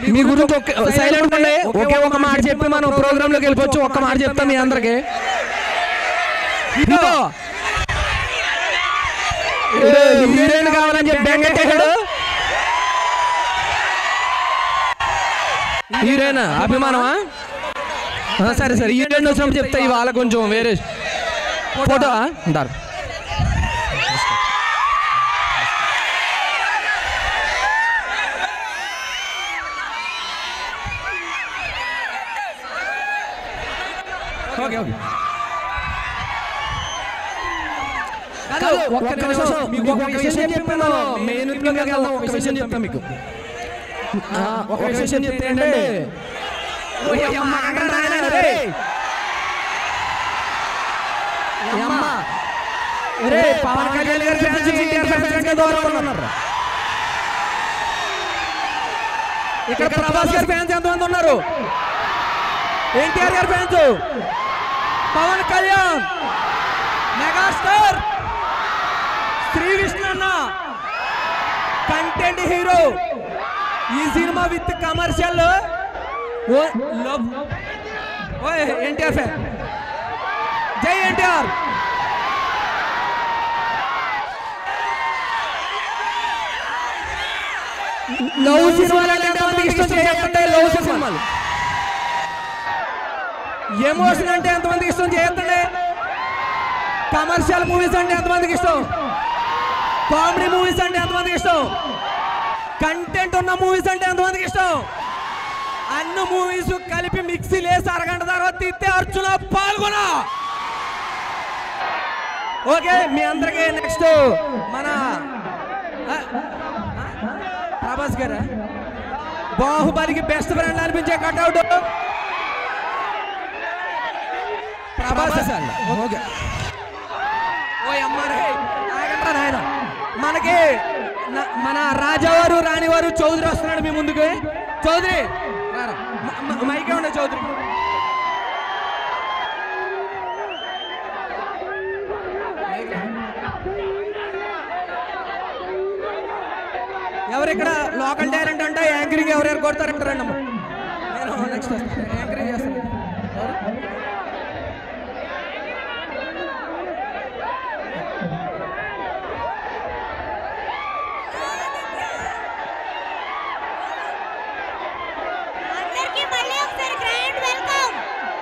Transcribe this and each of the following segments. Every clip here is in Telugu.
మీ గురించి ఒక్క సైలెంట్ ఉండే ఒకే ఒక మాట చెప్పి మనం ప్రోగ్రామ్ లోకి వెళ్ళిపోవచ్చు ఒక్క మాట చెప్తాం మీ అందరికి ఇదిగో హీరోయిన్ కావాలని చెప్పి బెంగట్టేశాడు హీరోయిన్ అభిమానమా ఆ, సరే సరే హీరోయిన్ వచ్చినప్పుడు చెప్తా ఇవాళ కొంచెం వేరే ఫోటో ఉంటారు ఓకే ఓకే కాదు, ఒక్క నిమిషం మీకు ఒక విషయం చెప్పాను మెయిన్ లోకి వెళ్దాం ఒక విషయం చెప్తాను మీకు ఆ, ఒక విషయం చెప్తే ఏంటంటే ఓయ్ అమ్మ, ఆగండి నాయనా, రేయ్. ఓయ్ అమ్మ. రేయ్, పవన్ కళ్యాణ్ గారి ఫ్యాన్స్ ఎన్టీఆర్ ఫ్యాన్స్ గా దూరంగా ఉన్నారు ఇక్కడ ప్రభాస్ గారి ఫ్యాన్స్ ఎంతమంది ఉన్నారు ఎన్టీఆర్ గారి ఫ్యాన్స్ పవన్ కళ్యాణ్ మెగాస్టార్ శ్రీ విష్ణు అన్న కంటెంట్ హీరో ఈ cinema with commercial oh love oh NTR fan జై ఎన్టీఆర్ లవ్ సినిమాలు అంటే ఎంతమందికి ఇష్టం చేయకండి లవ్ సినిమాలు ఎమోషన్ అంటే ఎంతమందికి ఇష్టం చేయొద్దండి కమర్షియల్ మూవీస్ అంటే ఎంతమందికి ఇష్టం కామెడీ మూవీస్ అంటే ఎంతమందికి ఇష్టం కంటెంట్ ఉన్న మూవీస్ అంటే ఎంతమందికి ఇష్టం అన్ని మూవీస్ కలిపి మిక్సీ లేసి అరగంట తర్వాత తిత్తే అర్జున పాల్గొన ఓకే మీ అందరికి నెక్స్ట్ మన ఆ, ప్రభాస్ గారా బాహుబలికి బెస్ట్ ఫ్రెండ్ అనిపించే కట్అవుట్ ప్రభాస్ ఓకే ఓ అమ్మారే ఆగండ్రా నాయన మనకి న- మన రాజావారు రాణివారు చౌదరి వస్తున్నాడు మీ ముందుకు చౌదరి రారా. మ- మ- మైకే ఉండే చౌదరి ఎవరు ఇక్కడ లోకల్ టాలెంట్ అంటే యాంకరింగ్ ఎవరెవరు కొడతారంటారు రండి అమ్మ నేను నెక్స్ట్ యాంకరింగ్ చేస్తాను ఎవరు? అందరికీ మళ్ళీ ఒకసారి గ్రాండ్ వెల్కమ్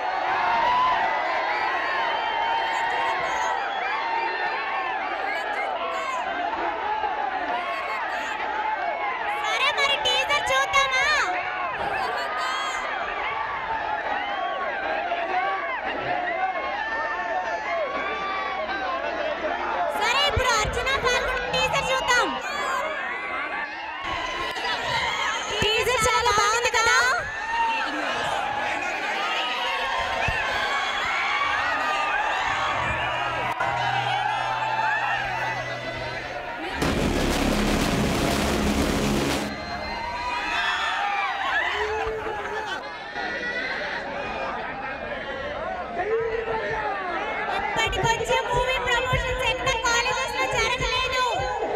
సరే మరి టీజర్ చూద్దామా సరే ఇప్పుడు అర్చన పాల్గొన్న టీజర్ చూద్దాం టీజర్ చాలా బాగుంది కదా ఇప్పటికొచ్చే మూవీ ప్రమోషన్స్ ఎక్కడ కాలేజెస్ లో జరగలేదు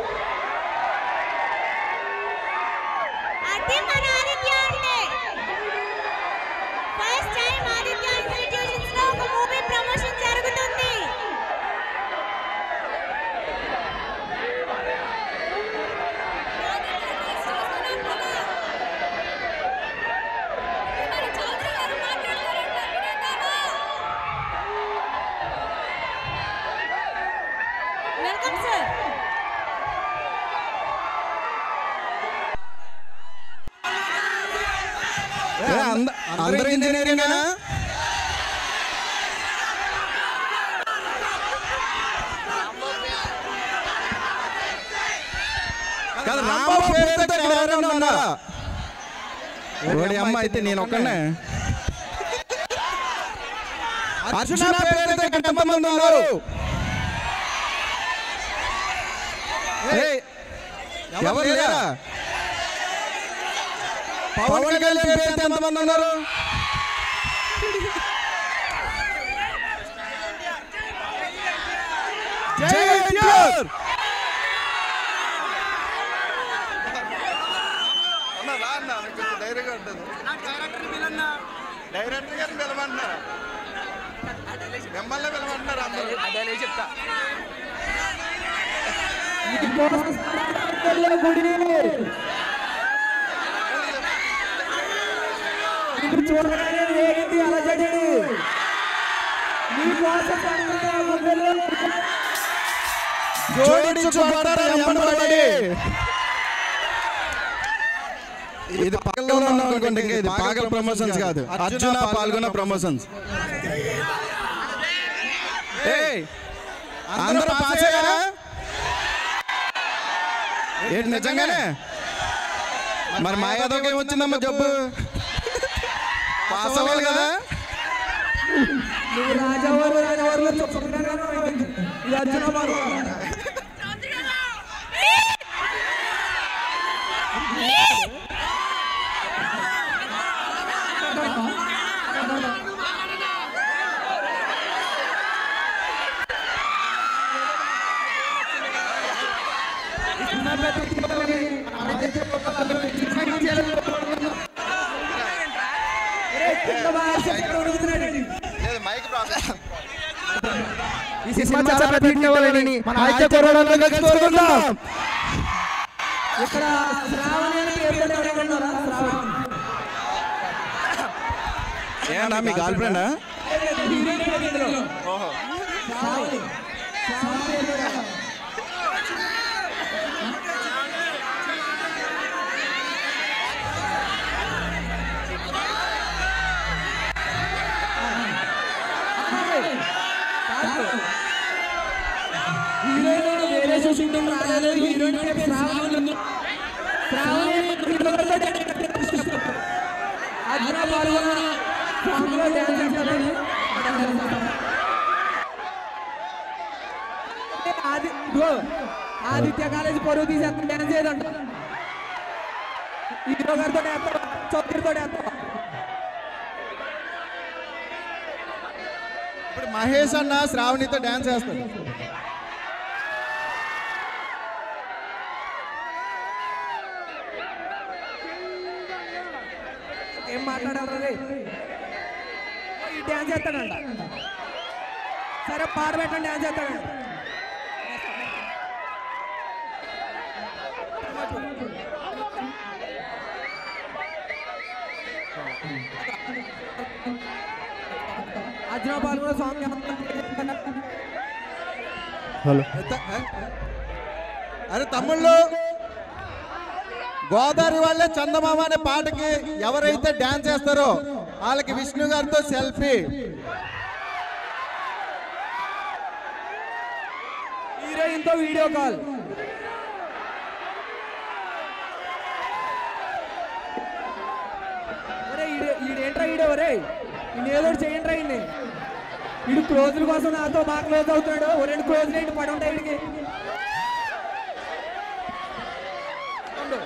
అది మన ఆదిత్య అంటే ఫస్ట్ టైం ఆదిత్య ఇన్స్టిట్యూషన్స్ లో ఒక మూవీ ప్రమోషన్ జరుగుతుంది వెల్కమ్ సార్ అందరూ ఇంజనీరింగేనా కాదు రాంబాబు పేరుతో ఇక్కడ ఎవరైనా ఉన్నారా ఓడి అమ్మ అయితే నేను ఒక్కనే అర్జున పేరుతో ఇక్కడ ఎంతమంది ఉన్నారు ఏయ్, ఎవరు లేరా పవన్ కళ్యాణ్ పేరుతో ఎంతమంది ఉన్నారు జై ఎన్టీఆర్ అన్న రా అన్న నాకు కొంచెం ధైర్యంగా ఉంటుంది డైరెక్టర్ గారిని పిలవమంటున్నారు మిమ్మల్ని పిలవమంటున్నారు అందరూ అదే చెప్తా గుడి ఇప్పుడు చూడగానే వేగింది అలజడి మీకోసం పడుతున్న గుండెల్లో జోడించు కొడతారు ఎమ్మడి ఇది పక్కలో ఉన్నాం అనుకోండి ఇంకా ఇది పాగల ప్రమోషన్స్ కాదు అర్జున పాల్గొన్న ప్రమోషన్స్ ఏయ్, అందరూ పాస్ అయ్యారా ఏంటి నిజంగానే మరి మా యాదవ్కి ఏమొచ్చిందమ్మా జబ్బు పాస్ అవ్వాలి కదా నువ్వు రాజావారు రాజావారులో చెప్పుకుంటాను ఇది అర్జున పాల్గొన ఈ సినిమా చాలా హిట్ అవ్వాలని మన ఐక్య కొరడాలను కలిసి కోరుకుందాం ఇక్కడ శ్రావణి అని పేరు ఎవరైనా ఉన్నారా శ్రావణి ఏనా మీ గర్ల్ ఫ్రెండా హీరోయిన్ పేరు ఇందులో. శ్రావణి. శ్రావణి పేరు కదా. హీరోయిన్ వేరే షూటింగ్ రాలేదు హీరోయిన్ పేరు శ్రావణి ఉంది. శ్రావణి అర్జున పాల్గొన్న సాంగ్ లో డాన్స్ చేస్తారని ఆది ఇదిగో, ఆదిత్య కాలేజ్ పరువు తీసేస్తాను డాన్స్ చేయదంట హీరో గారితో వేస్తావా చౌదరితో వేస్తావా ఇప్పుడు మహేష్ అన్న శ్రావణితో డాన్స్ చేస్తాడు ఏం మాట్లాడాలి రే? ఈ డాన్స్ చేస్తాడంట సరే పాట పెట్టండి డాన్స్ చేస్తాడంట అర్జున పాల్గొన్న సాంగ్ హలో అరే తమ్ముళ్ళు గోదావరి వాళ్ళే చందమామ అనే పాటకి ఎవరైతే డాన్స్ చేస్తారో వాళ్ళకి విష్ణు గారితో సెల్ఫీ హీరోయిన్ తో వీడియో కాల్ ఒరే ఈడు- ఈడేంట్రా ఈడే ఒరే ఈయన ఏదో ఒకటి చేయండి రా ఈయన్ని ఈడు క్లోజుల కోసం నాతో బాగా క్లోజ్ అవుతున్నాడు ఓ రెండు క్లోజ్ ఏంటి పడి ఉంటాయి ఈడికి ఉండు.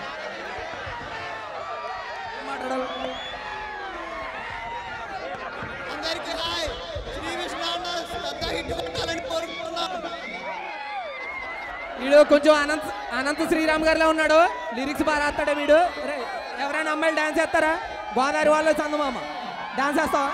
ఏం మాట్లాడాలి అందరికీ హాయ్ శ్రీ విష్ణు అన్న పెద్ద హిట్ కొట్టాలని కోరుకుంటున్నాం వీడు కొంచెం అనంత్ అనంత శ్రీరామ్ గారిలో ఉన్నాడు లిరిక్స్ బాగా రాస్తాడే వీడు రే ఎవరైనా అమ్మాయిలు డాన్స్ చేస్తారా గోదావరి వాళ్ళు చందమామ డాన్స్ చేస్తావా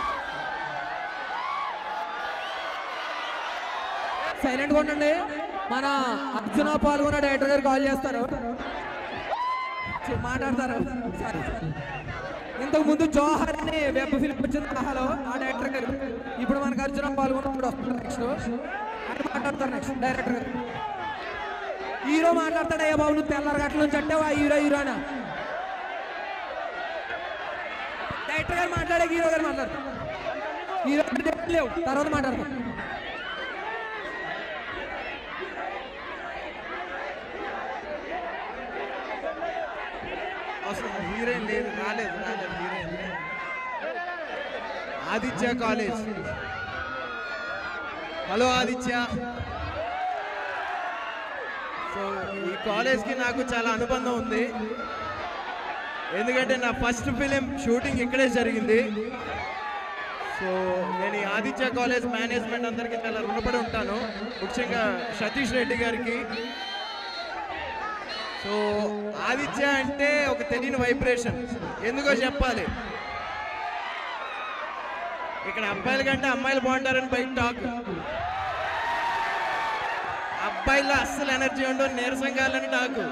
సైలెంట్గా ఉండండి మన అర్జున పాల్గొన్న డైరెక్టర్ గారు కాల్ చేస్తారు చి- మాట్లాడతారు సరే ఇంతకు ముందు జోహర్ అని వెబ్ ఫిల్మ్ వచ్చింది హలో ఆ డైరెక్టర్ గారు ఇప్పుడు మనకు అర్జున పాల్గొన్నప్పుడు వస్తుంది నెక్స్ట్ అని మాట్లాడతారు నెక్స్ట్ డైరెక్టర్ గారు హీరో మాట్లాడతాడయ్యా బాబు నువ్వు తెల్లారి గట్ల నుంచి అంటే ఆ హీరో హీరోనా డైరెక్టర్ గారు మాట్లాడే హీరో గారు మాట్లాడతారు హీరో గారు లేవు తర్వాత మాట్లాడతారు అసలు హీరోయిన్ లేదు రాలేదు రాలేదు heroine Aditya college hello Aditya so ఈ కాలేజ్కి నాకు చాలా అనుబంధం ఉంది ఎందుకంటే నా ఫస్ట్ ఫిలిం షూటింగ్ ఇక్కడే జరిగింది సో నేను ఈ ఆదిత్య కాలేజ్ మేనేజ్మెంట్ అందరికీ చాలా రుణపడి ఉంటాను ముఖ్యంగా సతీష్ రెడ్డి గారికి సో ఆదిత్య అంటే ఒక తెలియని వైబ్రేషన్ ఎందుకో చెప్పాలి ఇక్కడ అబ్బాయిల కంటే అమ్మాయిలు బాగుంటారని బయట టాక్ అబ్బాయిలో అస్సలు ఎనర్జీ ఉండవు నీరసం కాలని టాక్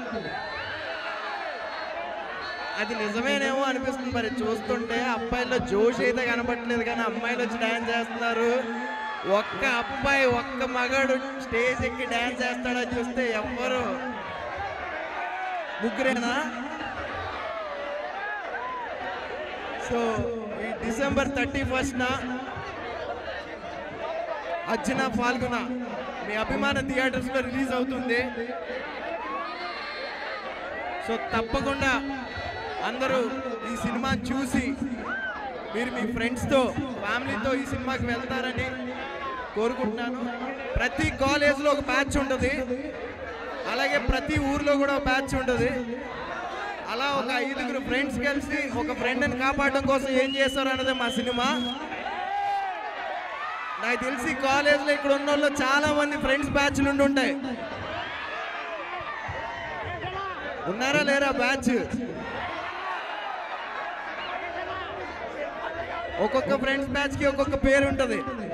అది నిజమేనేమో అనిపిస్తుంది మరి చూస్తుంటే అబ్బాయిలో జోష్ అయితే కనపట్లేదు కానీ అమ్మాయిలు వచ్చి డాన్స్ చేస్తున్నారు ఒక్క అబ్బాయి ఒక్క మగాడు స్టేజ్ ఎక్కి డాన్స్ చేస్తాడని చూస్తే ఎవ్వరు ముగ్గురేనా సో ఈ డిసెంబర్ థర్టీ ఫస్ట్న అర్జున ఫాల్గుణ మీ అభిమాన థియేటర్స్లో రిలీజ్ అవుతుంది సో తప్పకుండా అందరూ ఈ సినిమా చూసి మీరు మీ ఫ్రెండ్స్తో ఫ్యామిలీతో ఈ సినిమాకి వెళ్తారని కోరుకుంటున్నాను ప్రతి కాలేజ్లో ఒక బ్యాచ్ ఉంటుంది అలాగే ప్రతి ఊర్లో కూడా ఒక బ్యాచ్ ఉంటుంది అలా ఒక ఐదుగురు ఫ్రెండ్స్ కలిసి ఒక ఫ్రెండ్ని కాపాడడం కోసం ఏం చేస్తారు అన్నదే మా సినిమా నాకు తెలిసి కాలేజ్లో ఇక్కడ ఉన్న వాళ్ళు చాలా మంది ఫ్రెండ్స్ బ్యాచ్లు ఉండి ఉంటాయి ఉన్నారా లేరా బ్యాచ్ ఒక్కొక్క ఫ్రెండ్స్ బ్యాచ్ కి ఒక్కొక్క పేరు ఉంటది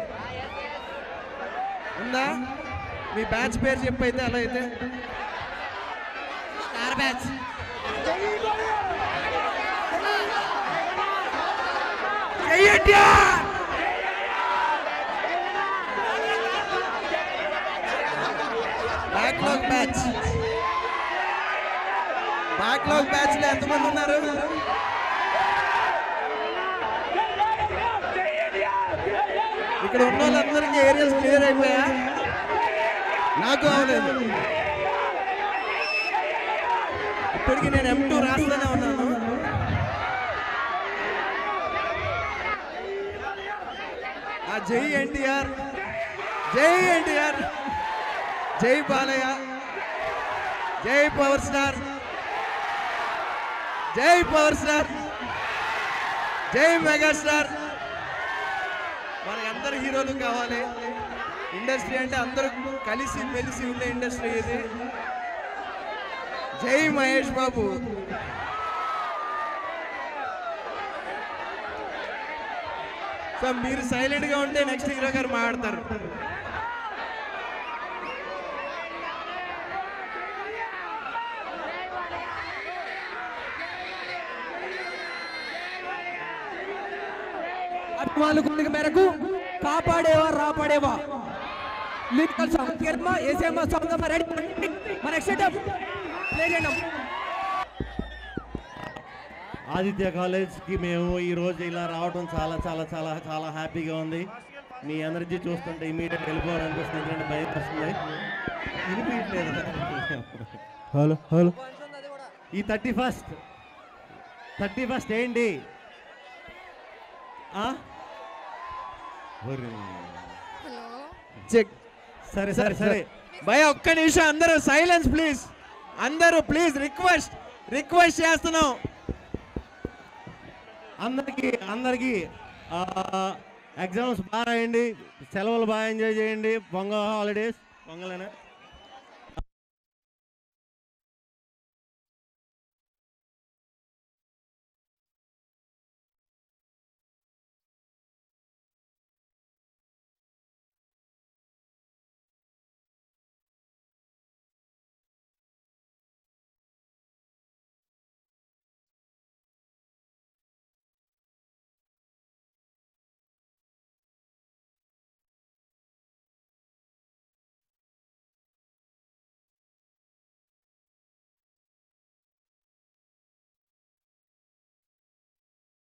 ఉందా మీ బ్యాచ్ పేరు చెప్పైతే అలా అయితే star batch backlog batch backlog batch లో ఎంతమంది ఉన్నారు ఇక్కడ ఉన్న వాళ్ళందరికీ ఏరియాస్ క్లియర్ అయిపోయా నాకు అవలేదు ఇప్పటికి నేను ఎం టూ రాస్తూనే ఉన్నాను ఆ జై ఎన్టీఆర్ జై ఎన్టీఆర్ జై బాలయ్య జై పవర్ స్టార్ జై పవర్ స్టార్ జై మెగాస్టార్ మనకి అందరు హీరోలు కావాలి ఇండస్ట్రీ అంటే అందరూ కలిసి మెలిసి ఉండే ఇండస్ట్రీ ఇది జై మహేష్ బాబు సో మీరు సైలెంట్ గా ఉంటే నెక్స్ట్ హీరో గారు మాట్లాడతారు అభిమానుల కోరిక మేరకు కాపాడేవా రాపాడేవా లిరికల్ సాంగ్ కిర్మ ఏసేమ్మ సాంగ్ అమ్మ రెడీ మన ఎక్సైట్ ప్లే చేయండి ఆదిత్య కాలేజ్కి మేము ఈ రోజు ఇలా రావడం చాలా చాలా చాలా చాలా హ్యాపీగా ఉంది మీ ఎనర్జీ చూస్తుంటే ఇమీడియట్ వెళ్ళిపోవాలనిపిస్తుంది ఎందుకంటే భయం వస్తుంది వినిపించలేదు హలో హలో ఈ థర్టీ ఫస్ట్ థర్టీ ఫస్ట్ ఏంటి ఆ? ఒరే. చెక్ సరే సరే సరే భయ ఒక్క నిమిషం అందరూ సైలెన్స్ ప్లీజ్ అందరూ ప్లీజ్ రిక్వెస్ట్ రిక్వెస్ట్ చేస్తున్నాం అందరికీ అందరికీ ఎగ్జామ్స్ బాగా రాయండి సెలవులు బాగా ఎంజాయ్ చేయండి పొంగల్ హాలిడేస్ పొంగలేనా